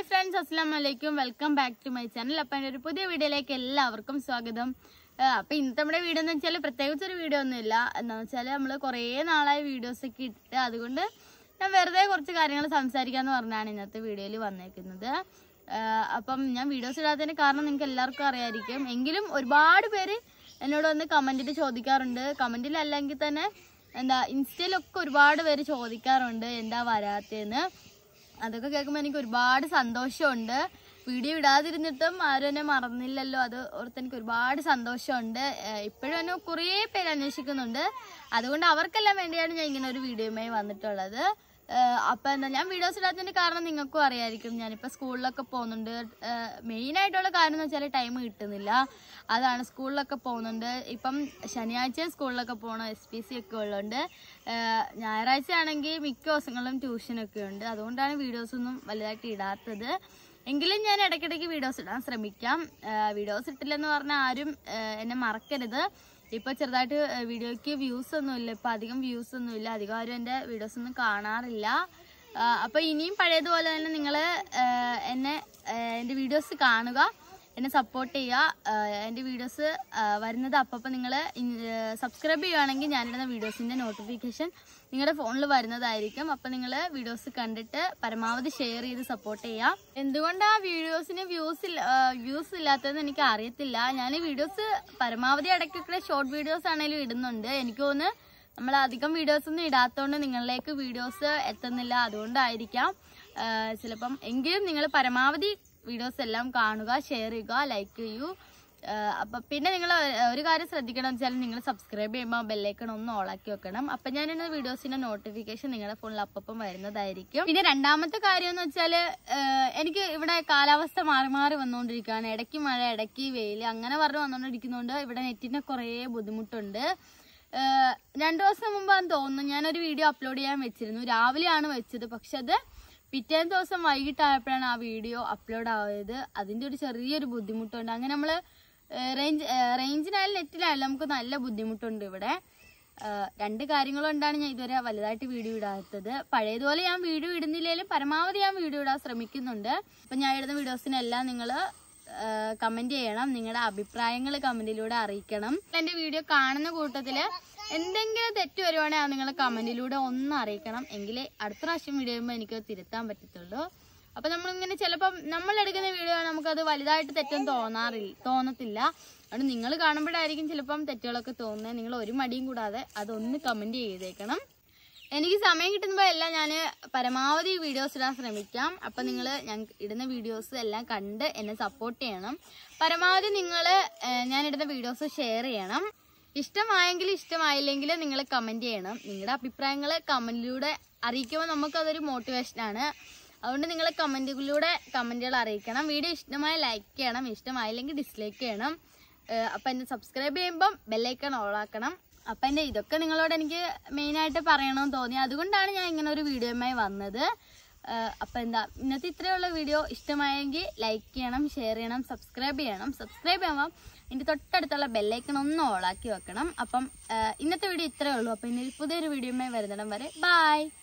hi friends അസ്സാം വലൈക്കും welcome back to my channel അപ്പം എൻ്റെ ഒരു പുതിയ വീഡിയോയിലേക്ക് എല്ലാവർക്കും സ്വാഗതം ആ, അപ്പം ഇന്നത്തെ നമ്മുടെ വീഡിയോ എന്ന് വെച്ചാൽ പ്രത്യേകിച്ച് ഒരു വീഡിയോ ഒന്നുമില്ല എന്താണെന്ന് വെച്ചാൽ നമ്മൾ കുറേ നാളായി വീഡിയോസ് ഒക്കെ ഇട്ട് അതുകൊണ്ട് ഞാൻ വെറുതെ കുറച്ച് കാര്യങ്ങൾ സംസാരിക്കാമെന്ന് പറഞ്ഞാണ് ഇന്നത്തെ വീഡിയോയിൽ വന്നേക്കുന്നത് ആ, അപ്പം ഞാൻ വീഡിയോസ് ഇടാത്തതിന് കാരണം നിങ്ങൾക്ക് എല്ലാവർക്കും അറിയായിരിക്കും എങ്കിലും ഒരുപാട് പേര് എന്നോട് വന്ന് കമൻറ്റിൽ ചോദിക്കാറുണ്ട് കമൻറ്റിൽ അല്ലെങ്കിൽ തന്നെ എന്താ ഇൻസ്റ്റയിലൊക്കെ ഒരുപാട് പേര് ചോദിക്കാറുണ്ട് എന്താ വരാത്തതെന്ന് അതൊക്കെ കേൾക്കുമ്പോൾ എനിക്ക് ഒരുപാട് സന്തോഷമുണ്ട് വീഡിയോ ഇടാതിരുന്നിട്ടും ആരും എന്നെ മറന്നില്ലല്ലോ അത് ഓർത്ത് എനിക്ക് ഒരുപാട് സന്തോഷമുണ്ട് ഏഹ് ഇപ്പോഴും എന്നെ കുറേ പേര് അന്വേഷിക്കുന്നുണ്ട് അതുകൊണ്ട് അവർക്കെല്ലാം വേണ്ടിയാണ് ഞാൻ ഇങ്ങനെ ഒരു വീഡിയോയുമായി വന്നിട്ടുള്ളത് ഏഹ് അപ്പൊ എന്താ ഞാൻ വീഡിയോസ് ഇടാത്തതിന്റെ കാരണം നിങ്ങൾക്കും അറിയായിരിക്കും ഞാനിപ്പോ സ്കൂളിലൊക്കെ പോകുന്നുണ്ട് മെയിൻ ആയിട്ടുള്ള കാര്യം എന്ന് വെച്ചാൽ ടൈം കിട്ടുന്നില്ല അതാണ് സ്കൂളിലൊക്കെ പോകുന്നുണ്ട് ഇപ്പം ശനിയാഴ്ച സ്കൂളിലൊക്കെ പോകണം എസ് പി സി ഒക്കെ ഉള്ളതുകൊണ്ട് ഏഹ് ഞായറാഴ്ച ആണെങ്കിൽ മിക്ക ദിവസങ്ങളിലും ട്യൂഷനൊക്കെ ഉണ്ട് അതുകൊണ്ടാണ് വീഡിയോസ് ഒന്നും വലുതായിട്ട് ഇടാത്തത് എങ്കിലും ഞാൻ ഇടയ്ക്കിടയ്ക്ക് വീഡിയോസ് ഇടാൻ ശ്രമിക്കാം വീഡിയോസ് ഇട്ടില്ലെന്ന് പറഞ്ഞാൽ ആരും ഏഹ് എന്നെ മറക്കരുത് ഇപ്പൊ ചെറുതായിട്ട് ഏഹ് വീഡിയോയ്ക്ക് വ്യൂസ് ഒന്നും ഇല്ല ഇപ്പൊ അധികം വ്യൂസ് ഒന്നും ഇല്ല അധികം ആരും എന്റെ വീഡിയോസ് ഒന്നും കാണാറില്ല ആഹ് അപ്പൊ ഇനിയും പഴയതുപോലെ തന്നെ നിങ്ങൾ എന്നെ ഏഹ് എന്റെ വീഡിയോസ് കാണുക എന്നെ സപ്പോർട്ട് ചെയ്യുക ആഹ് എൻ്റെ വീഡിയോസ് വരുന്നത് അപ്പം നിങ്ങൾ സബ്സ്ക്രൈബ് ചെയ്യുകയാണെങ്കിൽ ഞാനിടുന്ന വീഡിയോസിൻ്റെ നോട്ടിഫിക്കേഷൻ നിങ്ങളുടെ ഫോണിൽ വരുന്നതായിരിക്കും അപ്പം നിങ്ങൾ വീഡിയോസ് കണ്ടിട്ട് പരമാവധി ഷെയർ ചെയ്ത് സപ്പോർട്ട് ചെയ്യുക എന്തുകൊണ്ടാണ് വീഡിയോസിന് വ്യൂസ് ഇല്ല വ്യൂസ് ഇല്ലാത്തതെന്ന് എനിക്ക് അറിയത്തില്ല ഞാൻ വീഡിയോസ് പരമാവധി ഇടയ്ക്കൊക്കെ ഷോർട്ട് വീഡിയോസ് ആണെങ്കിലും ഇടുന്നുണ്ട് എനിക്ക് തോന്നുന്നു നമ്മൾ അധികം വീഡിയോസ് ഒന്നും ഇടാത്തതുകൊണ്ട് നിങ്ങളിലേക്ക് വീഡിയോസ് എത്തുന്നില്ല അതുകൊണ്ടായിരിക്കാം ആഹ് ചിലപ്പം എങ്കിലും നിങ്ങൾ പരമാവധി വീഡിയോസ് എല്ലാം കാണുക ഷെയർ ചെയ്യുക ലൈക്ക് ചെയ്യൂ ആഹ് അപ്പൊ പിന്നെ നിങ്ങൾ ഒരു കാര്യം ശ്രദ്ധിക്കണം എന്ന് വെച്ചാൽ നിങ്ങൾ സബ്സ്ക്രൈബ് ചെയ്യുമ്പോൾ ബെല്ലൈക്കൺ ഒന്ന് ഓളാക്കി വെക്കണം അപ്പൊ ഞാൻ ഇടുന്ന വീഡിയോസിന്റെ നോട്ടിഫിക്കേഷൻ നിങ്ങളുടെ ഫോണിൽ അപ്പം വരുന്നതായിരിക്കും പിന്നെ രണ്ടാമത്തെ കാര്യം എന്ന് വെച്ചാൽ എനിക്ക് ഇവിടെ കാലാവസ്ഥ മാറി മാറി വന്നുകൊണ്ടിരിക്കുകയാണ് ഇടയ്ക്ക് മഴ ഇടയ്ക്ക് വെയിൽ അങ്ങനെ പറഞ്ഞ് വന്നുകൊണ്ടിരിക്കുന്നതുകൊണ്ട് ഇവിടെ നെറ്റിന് കുറേ ബുദ്ധിമുട്ടുണ്ട് ഏഹ് രണ്ടു ദിവസം മുമ്പാന്ന് തോന്നുന്നു ഞാനൊരു വീഡിയോ അപ്ലോഡ് ചെയ്യാൻ വെച്ചിരുന്നു രാവിലെയാണ് വെച്ചത് പക്ഷെ അത് പിറ്റേന്ന് ദിവസം വൈകിട്ടായപ്പോഴാണ് ആ വീഡിയോ അപ്ലോഡ് ആയത് അതിന്റെ ഒരു ചെറിയൊരു ബുദ്ധിമുട്ടുണ്ട് അങ്ങനെ നമ്മള് റേഞ്ച് റേഞ്ചിനായാലും നെറ്റിലായാലും നമുക്ക് നല്ല ബുദ്ധിമുട്ടുണ്ട് ഇവിടെ ഏഹ് രണ്ട് കാര്യങ്ങളുകൊണ്ടാണ് ഞാൻ ഇതുവരെ വലുതായിട്ട് വീഡിയോ ഇടാത്തത് പഴയതുപോലെ ഞാൻ വീഡിയോ ഇടുന്നില്ലെങ്കിലും പരമാവധി ഞാൻ വീഡിയോ ഇടാൻ ശ്രമിക്കുന്നുണ്ട് അപ്പൊ ഞാൻ ഇടുന്ന വീഡിയോസിനെല്ലാം നിങ്ങൾ കമന്റ് ചെയ്യണം നിങ്ങളുടെ അഭിപ്രായങ്ങൾ കമന്റിലൂടെ അറിയിക്കണം എന്റെ വീഡിയോ കാണുന്ന കൂട്ടത്തില് എന്തെങ്കിലും തെറ്റ് വരുവാണെങ്കിൽ അത് നിങ്ങൾ കമന്റിലൂടെ ഒന്ന് അറിയിക്കണം എങ്കിലേ അടുത്ത പ്രാവശ്യം വീഡിയോ ചെയ്യുമ്പോൾ എനിക്ക് തിരുത്താൻ പറ്റത്തുള്ളൂ അപ്പൊ നമ്മളിങ്ങനെ ചിലപ്പം നമ്മൾ എടുക്കുന്ന വീഡിയോ നമുക്കത് വലുതായിട്ട് തെറ്റൊന്നും തോന്നാറില്ല തോന്നത്തില്ല അതുകൊണ്ട് നിങ്ങൾ കാണുമ്പോഴായിരിക്കും ചിലപ്പം തെറ്റുകളൊക്കെ തോന്നുന്നത് നിങ്ങൾ ഒരു മടിയും കൂടാതെ അതൊന്ന് കമന്റ് ചെയ്തേക്കണം എനിക്ക് സമയം കിട്ടുമ്പോൾ എല്ലാം ഞാൻ പരമാവധി വീഡിയോസ് ഇടാൻ ശ്രമിക്കാം അപ്പം നിങ്ങൾ ഞാൻ ഇടുന്ന വീഡിയോസ് എല്ലാം കണ്ട് എന്നെ സപ്പോർട്ട് ചെയ്യണം പരമാവധി നിങ്ങൾ ഞാൻ ഇടുന്ന വീഡിയോസ് ഷെയർ ചെയ്യണം ഇഷ്ടമായെങ്കിൽ ഇഷ്ടമായില്ലെങ്കിൽ നിങ്ങൾ കമൻറ്റ് ചെയ്യണം നിങ്ങളുടെ അഭിപ്രായങ്ങൾ കമൻറ്റിലൂടെ അറിയിക്കുമ്പോൾ നമുക്കതൊരു മോട്ടിവേഷനാണ് അതുകൊണ്ട് നിങ്ങൾ കമൻറ്റുകളിലൂടെ കമൻറ്റുകൾ അറിയിക്കണം വീഡിയോ ഇഷ്ടമായ ലൈക്ക് ചെയ്യണം ഇഷ്ടമായില്ലെങ്കിൽ ഡിസ്ലൈക്ക് ചെയ്യണം ഏഹ് അപ്പം എന്നെ സബ്സ്ക്രൈബ് ചെയ്യുമ്പം ബെല്ലൈക്കൺ ഓളാക്കണം അപ്പം എൻ്റെ ഇതൊക്കെ നിങ്ങളോട് എനിക്ക് മെയിനായിട്ട് പറയണമെന്ന് തോന്നി അതുകൊണ്ടാണ് ഞാൻ ഇങ്ങനെ ഒരു വീഡിയോയുമായി വന്നത് ഏഹ് അപ്പം എന്താ ഇന്നത്തെ ഇത്രയുള്ള വീഡിയോ ഇഷ്ടമായെങ്കിൽ ലൈക്ക് ചെയ്യണം ഷെയർ ചെയ്യണം സബ്സ്ക്രൈബ് ചെയ്യണം സബ്സ്ക്രൈബ് ചെയ്യുമ്പം ഇതിൻ്റെ തൊട്ടടുത്തുള്ള ബെല്ലൈക്കൺ ഒന്ന് ഓളാക്കി വെക്കണം അപ്പം ഏഹ് ഇന്നത്തെ വീഡിയോ ഇത്രയേ ഉള്ളൂ അപ്പം ഇനി പുതിയൊരു വീഡിയോയുമായി വരുന്നിടം വരെ ബായ്